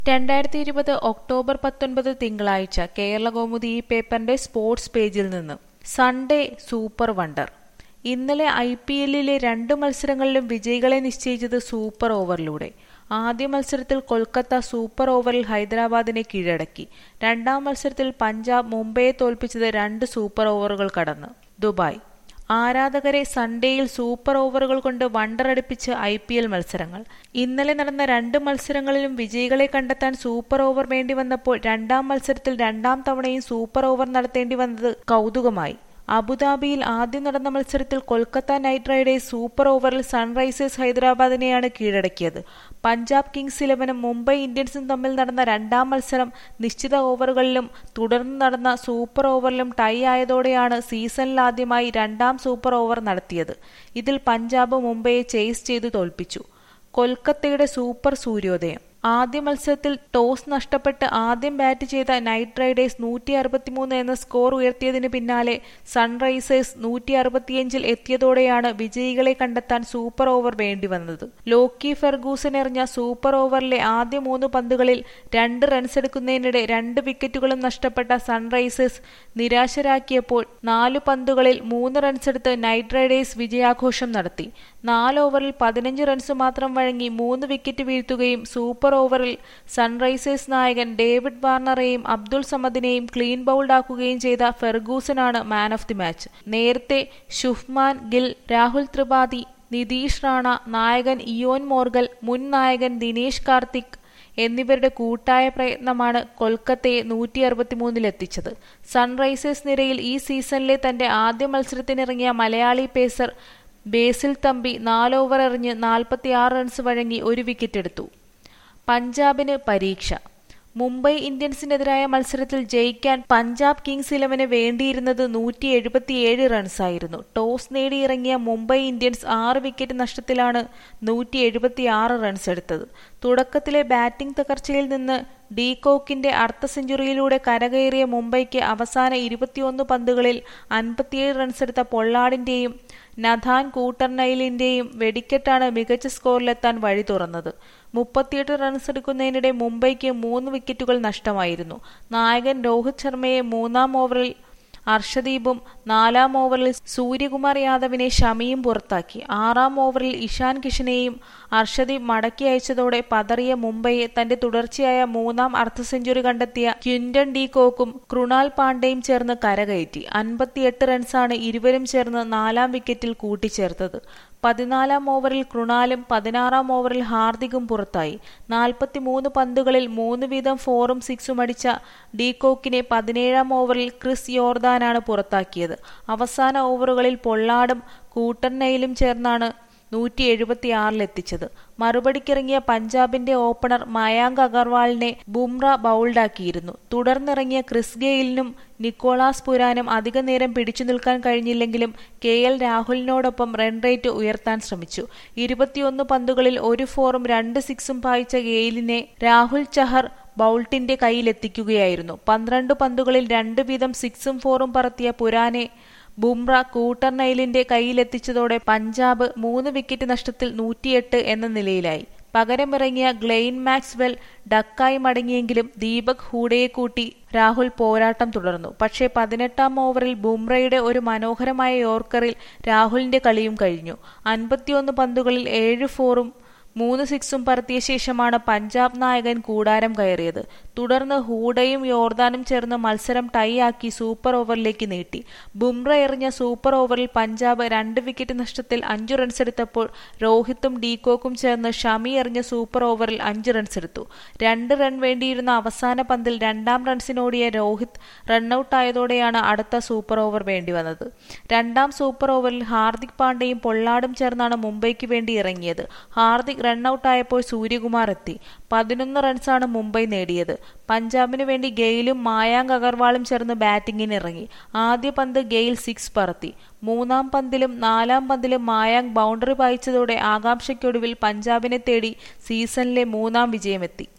രണ്ടായിരത്തി ഇരുപത് ഒക്ടോബർ പത്തൊൻപത് തിങ്കളാഴ്ച കേരളകൗമുദി ഈ പേപ്പറിന്റെ സ്പോർട്സ് പേജിൽ നിന്ന് സൺഡേ സൂപ്പർ വണ്ടർ ഇന്നലെ ഐ പി എല്ലിലെ രണ്ട് മത്സരങ്ങളിലും വിജയികളെ നിശ്ചയിച്ചത് സൂപ്പർ ഓവറിലൂടെ ആദ്യ മത്സരത്തിൽ കൊൽക്കത്ത സൂപ്പർ ഓവറിൽ ഹൈദരാബാദിനെ കീഴടക്കി രണ്ടാം മത്സരത്തിൽ പഞ്ചാബ് മുംബൈയെ തോൽപ്പിച്ചത് രണ്ട് സൂപ്പർ ഓവറുകൾ കടന്ന് ദുബായ് ആരാധകരെ സൺഡേയിൽ സൂപ്പർ ഓവറുകൾ കൊണ്ട് വണ്ടറടിപ്പിച്ച് ഐ പി എൽ മത്സരങ്ങൾ ഇന്നലെ നടന്ന രണ്ട് മത്സരങ്ങളിലും വിജയികളെ കണ്ടെത്താൻ സൂപ്പർ ഓവർ വേണ്ടി വന്നപ്പോൾ രണ്ടാം മത്സരത്തിൽ രണ്ടാം തവണയും സൂപ്പർ ഓവർ നടത്തേണ്ടി വന്നത് കൗതുകമായി അബുദാബിയിൽ ആദ്യം നടന്ന മത്സരത്തിൽ കൊൽക്കത്ത നൈറ്റ് റൈഡേഴ്സ് സൂപ്പർ ഓവറിൽ സൺറൈസേഴ്സ് ഹൈദരാബാദിനെയാണ് കീഴടക്കിയത് പഞ്ചാബ് കിങ്സ് ഇലവനും മുംബൈ ഇന്ത്യൻസും തമ്മിൽ നടന്ന രണ്ടാം മത്സരം നിശ്ചിത ഓവറുകളിലും തുടർന്ന് നടന്ന സൂപ്പർ ഓവറിലും ടൈ ആയതോടെയാണ് സീസണിലാദ്യമായി രണ്ടാം സൂപ്പർ ഓവർ നടത്തിയത് ഇതിൽ പഞ്ചാബ് മുംബൈയെ ചേസ് ചെയ്തു തോൽപ്പിച്ചു കൊൽക്കത്തയുടെ സൂപ്പർ സൂര്യോദയം ആദ്യ മത്സരത്തിൽ ടോസ് നഷ്ടപ്പെട്ട് ആദ്യം ബാറ്റ് ചെയ്ത നൈറ്റ് റൈഡേഴ്സ് നൂറ്റി അറുപത്തിമൂന്ന് എന്ന സ്കോർ ഉയർത്തിയതിന് പിന്നാലെ സൺറൈസേഴ്സ് നൂറ്റി അറുപത്തിയഞ്ചിൽ എത്തിയതോടെയാണ് വിജയികളെ കണ്ടെത്താൻ സൂപ്പർ ഓവർ വേണ്ടിവന്നത് ലോക്കി ഫെർഗൂസൻ എറിഞ്ഞ സൂപ്പർ ഓവറിലെ ആദ്യ മൂന്ന് പന്തുകളിൽ രണ്ട് റൺസ് എടുക്കുന്നതിനിടെ രണ്ട് വിക്കറ്റുകളും നഷ്ടപ്പെട്ട സൺറൈസേഴ്സ് നിരാശരാക്കിയപ്പോൾ നാലു പന്തുകളിൽ മൂന്ന് റൺസ് എടുത്ത് നൈറ്റ് റൈഡേഴ്സ് വിജയാഘോഷം നടത്തി നാല് ഓവറിൽ പതിനഞ്ച് റൺസ് മാത്രം വഴങ്ങി മൂന്ന് വിക്കറ്റ് വീഴ്ത്തുകയും സൂപ്പർ ഓവറിൽ സൺറൈസേഴ്സ് നായകൻ ഡേവിഡ് വാർണറെയും അബ്ദുൾ സമദിനെയും ക്ലീൻ ബൗൾഡാക്കുകയും ചെയ്ത ഫെർഗൂസനാണ് മാൻ ഓഫ് ദി മാച്ച് നേരത്തെ ഷുഫ്മാൻ ഗിൽ രാഹുൽ ത്രിപാഠി നിതീഷ് റാണ നായകൻ ഇയോൻ മോർഗൽ മുൻ നായകൻ ദിനേശ് കാർത്തിക് എന്നിവരുടെ കൂട്ടായ പ്രയത്നമാണ് കൊൽക്കത്തയെ നൂറ്റി അറുപത്തിമൂന്നിലെത്തിച്ചത് സൺറൈസേഴ്സ് നിരയിൽ ഈ സീസണിലെ തന്റെ ആദ്യ മത്സരത്തിനിറങ്ങിയ മലയാളി പേസർ ബേസിൽ തമ്പി നാല് ഓവർ എറിഞ്ഞ് നാൽപ്പത്തിയാറ് റൺസ് വഴങ്ങി ഒരു വിക്കറ്റ് എടുത്തു പഞ്ചാബിന് പരീക്ഷ മുംബൈ ഇന്ത്യൻസിനെതിരായ മത്സരത്തിൽ ജയിക്കാൻ പഞ്ചാബ് കിങ്സ് ഇലവന് വേണ്ടിയിരുന്നത് നൂറ്റി എഴുപത്തിയേഴ് റൺസായിരുന്നു ടോസ് നേടിയിറങ്ങിയ മുംബൈ ഇന്ത്യൻസ് ആറ് വിക്കറ്റ് നഷ്ടത്തിലാണ് നൂറ്റി എഴുപത്തിയാറ് റൺസ് എടുത്തത് തുടക്കത്തിലെ ബാറ്റിംഗ് തകർച്ചയിൽ നിന്ന് ഡീകോക്കിന്റെ അർദ്ധ സെഞ്ചുറിയിലൂടെ കരകയറിയ മുംബൈക്ക് അവസാന ഇരുപത്തിയൊന്ന് പന്തുകളിൽ അൻപത്തിയേഴ് റൺസെടുത്ത പൊള്ളാഡിന്റെയും നഥാൻ കൂട്ടർനൈലിന്റെയും വെടിക്കെട്ടാണ് മികച്ച സ്കോറിലെത്താൻ വഴി തുറന്നത് മുപ്പത്തിയെട്ട് റൺസ് എടുക്കുന്നതിനിടെ മുംബൈക്ക് മൂന്ന് വിക്കറ്റുകൾ നഷ്ടമായിരുന്നു നായകൻ രോഹിത് ശർമ്മയെ മൂന്നാം ഓവറിൽ അർഷദീപും നാലാം ഓവറിൽ സൂര്യകുമാർ യാദവിനെ ഷമിയും പുറത്താക്കി ആറാം ഓവറിൽ ഇഷാൻ കിഷനെയും അർഷദീപ് മടക്കി അയച്ചതോടെ പതറിയ മുംബൈയെ തന്റെ തുടർച്ചയായ മൂന്നാം അർദ്ധ സെഞ്ചുറി കണ്ടെത്തിയ ക്വിന്റൺ ഡി കോക്കും കൃണാൽ പാണ്ഡെയും ചേർന്ന് കരകയറ്റി അൻപത്തിയെട്ട് റൺസാണ് ഇരുവരും ചേർന്ന് നാലാം വിക്കറ്റിൽ കൂട്ടിച്ചേർത്തത് പതിനാലാം ഓവറിൽ കൃണാലും പതിനാറാം ഓവറിൽ ഹാർദിക്കും പുറത്തായി നാൽപ്പത്തിമൂന്ന് പന്തുകളിൽ മൂന്ന് വീതം ഫോറും സിക്സും അടിച്ച ഡീകോക്കിനെ പതിനേഴാം ഓവറിൽ ക്രിസ് യോർദാനാണ് പുറത്താക്കിയത് അവസാന ഓവറുകളിൽ പൊള്ളാടും കൂട്ടർനയിലും ചേർന്നാണ് നൂറ്റി എഴുപത്തിയാറിലെത്തിച്ചത് മറുപടിക്കിറങ്ങിയ പഞ്ചാബിന്റെ ഓപ്പണർ മയാങ്ക് അഗർവാളിനെ ബുംറ ബൗൾഡാക്കിയിരുന്നു തുടർന്നിറങ്ങിയ ക്രിസ് ഗെയിലിനും നിക്കോളാസ് പുരാനും അധിക നേരം പിടിച്ചു നിൽക്കാൻ കഴിഞ്ഞില്ലെങ്കിലും കെ എൽ രാഹുലിനോടൊപ്പം റൺ റേറ്റ് ഉയർത്താൻ ശ്രമിച്ചു ഇരുപത്തിയൊന്ന് പന്തുകളിൽ ഒരു ഫോറും രണ്ട് സിക്സും പായിച്ച ഗെയിലിനെ രാഹുൽ ചഹർ ബൗൾട്ടിന്റെ കയ്യിലെത്തിക്കുകയായിരുന്നു പന്ത്രണ്ട് പന്തുകളിൽ രണ്ട് വീതം സിക്സും ഫോറും പറത്തിയ പുരാനെ ബുംറ കൂട്ടർനൈലിന്റെ കയ്യിലെത്തിച്ചതോടെ പഞ്ചാബ് മൂന്ന് വിക്കറ്റ് നഷ്ടത്തിൽ നൂറ്റിയെട്ട് എന്ന നിലയിലായി പകരമിറങ്ങിയ ഗ്ലെയിൻ മാക്സ്വെൽ ഡക്കായി മടങ്ങിയെങ്കിലും ദീപക് ഹൂഡയെ കൂട്ടി രാഹുൽ പോരാട്ടം തുടർന്നു പക്ഷേ പതിനെട്ടാം ഓവറിൽ ബുംറയുടെ ഒരു മനോഹരമായ യോർക്കറിൽ രാഹുലിന്റെ കളിയും കഴിഞ്ഞു അൻപത്തിയൊന്ന് പന്തുകളിൽ ഏഴ് ഫോറും മൂന്ന് സിക്സും പറത്തിയ ശേഷമാണ് പഞ്ചാബ് നായകൻ കൂടാരം കയറിയത് തുടർന്ന് ഹൂഡയും യോർദാനും ചേർന്ന് മത്സരം ടൈ ആക്കി സൂപ്പർ ഓവറിലേക്ക് നീട്ടി ബുംറ എറിഞ്ഞ സൂപ്പർ ഓവറിൽ പഞ്ചാബ് രണ്ട് വിക്കറ്റ് നഷ്ടത്തിൽ അഞ്ചു റൺസ് എടുത്തപ്പോൾ രോഹിത്തും ഡീകോക്കും ചേർന്ന് ഷമി എറിഞ്ഞ സൂപ്പർ ഓവറിൽ അഞ്ച് റൺസ് എടുത്തു രണ്ട് റൺ വേണ്ടിയിരുന്ന അവസാന പന്തിൽ രണ്ടാം റൺസിനോടിയ രോഹിത് റണ്ണൌട്ടായതോടെയാണ് അടുത്ത സൂപ്പർ ഓവർ വേണ്ടി വന്നത് രണ്ടാം സൂപ്പർ ഓവറിൽ ഹാർദിക് പാണ്ഡെയും പൊള്ളാടും ചേർന്നാണ് മുംബൈക്ക് വേണ്ടി ഇറങ്ങിയത് ഹാർദിക് റണ്ണൌട്ടായപ്പോൾ സൂര്യകുമാർ എത്തി പതിനൊന്ന് റൺസാണ് മുംബൈ നേടിയത് പഞ്ചാബിനു വേണ്ടി ഗെയിലും മായാങ്ക് അഗർവാളും ചേർന്ന് ബാറ്റിംഗിന് ഇറങ്ങി ആദ്യ പന്ത് ഗെയിൽ സിക്സ് പറത്തി മൂന്നാം പന്തിലും നാലാം പന്തിലും മായാങ്ക് ബൗണ്ടറി പായിച്ചതോടെ ആകാംക്ഷയ്ക്കൊടുവിൽ പഞ്ചാബിനെ തേടി സീസണിലെ മൂന്നാം വിജയമെത്തി